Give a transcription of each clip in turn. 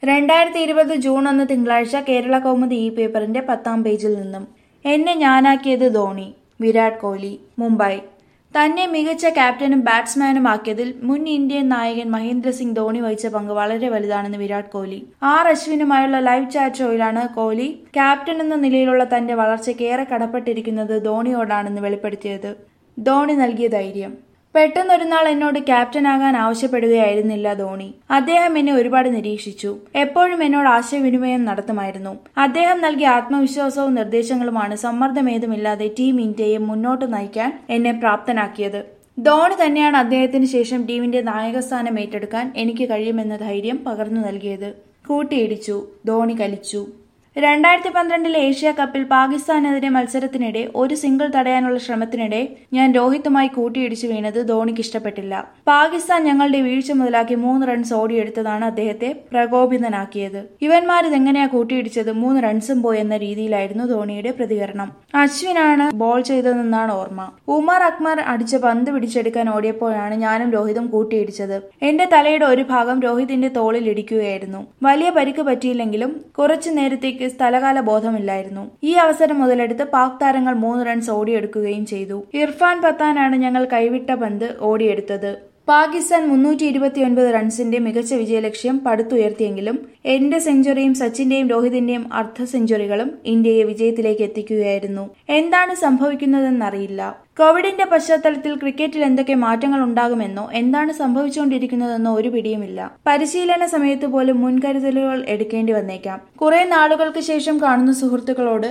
രണ്ടായിരത്തി ഇരുപത് ജൂൺ ഒന്ന് തിങ്കളാഴ്ച കേരള കൗമുദി ഈ പേപ്പറിന്റെ പത്താം പേജിൽ നിന്നും എന്നെ ഞാനാക്കിയത് ധോണി വിരാട് കോഹ്ലി മുംബൈ തന്നെ മികച്ച ക്യാപ്റ്റനും ബാറ്റ്സ്മാനും ആക്കിയതിൽ മുൻ ഇന്ത്യൻ നായകൻ മഹേന്ദ്ര സിംഗ് ധോണി വഹിച്ച പങ്ക് വളരെ വലുതാണെന്ന് വിരാട് കോഹ്ലി ആർ അശ്വിനുമായുള്ള ലൈവ് ചാറ്റ് ഷോയിലാണ് കോഹ്ലി ക്യാപ്റ്റൻ എന്ന നിലയിലുള്ള തന്റെ വളർച്ചയ്ക്ക് ഏറെ കടപ്പെട്ടിരിക്കുന്നത് ധോണിയോടാണെന്ന് വെളിപ്പെടുത്തിയത് ധോണി നൽകിയ ധൈര്യം പെട്ടെന്നൊരു നാൾ എന്നോട് ക്യാപ്റ്റനാകാൻ ആവശ്യപ്പെടുകയായിരുന്നില്ല ധോണി അദ്ദേഹം എന്നെ ഒരുപാട് നിരീക്ഷിച്ചു എപ്പോഴും എന്നോട് ആശയവിനിമയം നടത്തുമായിരുന്നു അദ്ദേഹം നൽകിയ ആത്മവിശ്വാസവും നിർദ്ദേശങ്ങളുമാണ് സമ്മർദ്ദമേതുമില്ലാതെ ടീം ഇന്ത്യയെ മുന്നോട്ട് നയിക്കാൻ എന്നെ പ്രാപ്തനാക്കിയത് ധോണി തന്നെയാണ് അദ്ദേഹത്തിന് ശേഷം ടീമിന്റെ നായകസ്ഥാനം ഏറ്റെടുക്കാൻ എനിക്ക് കഴിയുമെന്ന ധൈര്യം പകർന്നു നൽകിയത് കൂട്ടിയിടിച്ചു ധോണി കലിച്ചു രണ്ടായിരത്തി പന്ത്രണ്ടിലെ ഏഷ്യ കപ്പിൽ പാകിസ്ഥാനെതിരെ മത്സരത്തിനിടെ ഒരു സിംഗിൾ തടയാനുള്ള ശ്രമത്തിനിടെ ഞാൻ രോഹിത്തുമായി കൂട്ടിയിടിച്ചു വീണത് ധോണിക്ക് ഇഷ്ടപ്പെട്ടില്ല പാകിസ്ഥാൻ ഞങ്ങളുടെ വീഴ്ച മുതലാക്കി മൂന്ന് റൺസ് ഓടിയെടുത്തതാണ് അദ്ദേഹത്തെ പ്രകോപിതനാക്കിയത് ഇവന്മാരിതെങ്ങനെയാ കൂട്ടിയിടിച്ചത് മൂന്ന് റൺസും പോയി എന്ന രീതിയിലായിരുന്നു ധോണിയുടെ പ്രതികരണം അശ്വിനാണ് ബോൾ ചെയ്തതെന്നാണ് ഓർമ്മ ഉമർ അക്മർ അടിച്ച പന്ത് പിടിച്ചെടുക്കാൻ ഓടിയപ്പോഴാണ് ഞാനും രോഹിതും കൂട്ടിയിടിച്ചത് എന്റെ തലയുടെ ഒരു ഭാഗം രോഹിതിന്റെ തോളിൽ ഇടിക്കുകയായിരുന്നു വലിയ പരിക്ക് പറ്റിയില്ലെങ്കിലും കുറച്ചു നേരത്തേക്ക് സ്ഥലകാല ബോധമില്ലായിരുന്നു ഈ അവസരം മുതലെടുത്ത് പാക് താരങ്ങൾ മൂന്ന് റൺസ് ഓടിയെടുക്കുകയും ചെയ്തു ഇർഫാൻ പത്താനാണ് ഞങ്ങൾ കൈവിട്ട പന്ത് ഓടിയെടുത്തത് പാകിസ്ഥാൻ മുന്നൂറ്റി ഇരുപത്തിയൊൻപത് റൺസിന്റെ മികച്ച വിജയലക്ഷ്യം പടുത്തുയർത്തിയെങ്കിലും എന്റെ സെഞ്ചുറിയും സച്ചിന്റെയും രോഹിതിന്റെയും അർദ്ധ സെഞ്ചുറികളും ഇന്ത്യയെ വിജയത്തിലേക്ക് എത്തിക്കുകയായിരുന്നു എന്താണ് സംഭവിക്കുന്നതെന്നറിയില്ല കോവിഡിന്റെ പശ്ചാത്തലത്തിൽ ക്രിക്കറ്റിൽ എന്തൊക്കെ മാറ്റങ്ങൾ ഉണ്ടാകുമെന്നോ എന്താണ് സംഭവിച്ചുകൊണ്ടിരിക്കുന്നതെന്നോ ഒരു പിടിയുമില്ല പരിശീലന സമയത്ത് പോലും മുൻകരുതലുകൾ എടുക്കേണ്ടി വന്നേക്കാം കുറെ നാളുകൾക്ക് ശേഷം കാണുന്ന സുഹൃത്തുക്കളോട്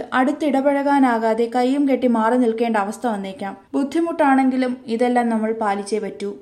അടുത്തിടപഴകാനാകാതെ കൈയും കെട്ടി മാറി നിൽക്കേണ്ട അവസ്ഥ വന്നേക്കാം ബുദ്ധിമുട്ടാണെങ്കിലും ഇതെല്ലാം നമ്മൾ പാലിച്ചേ പറ്റൂ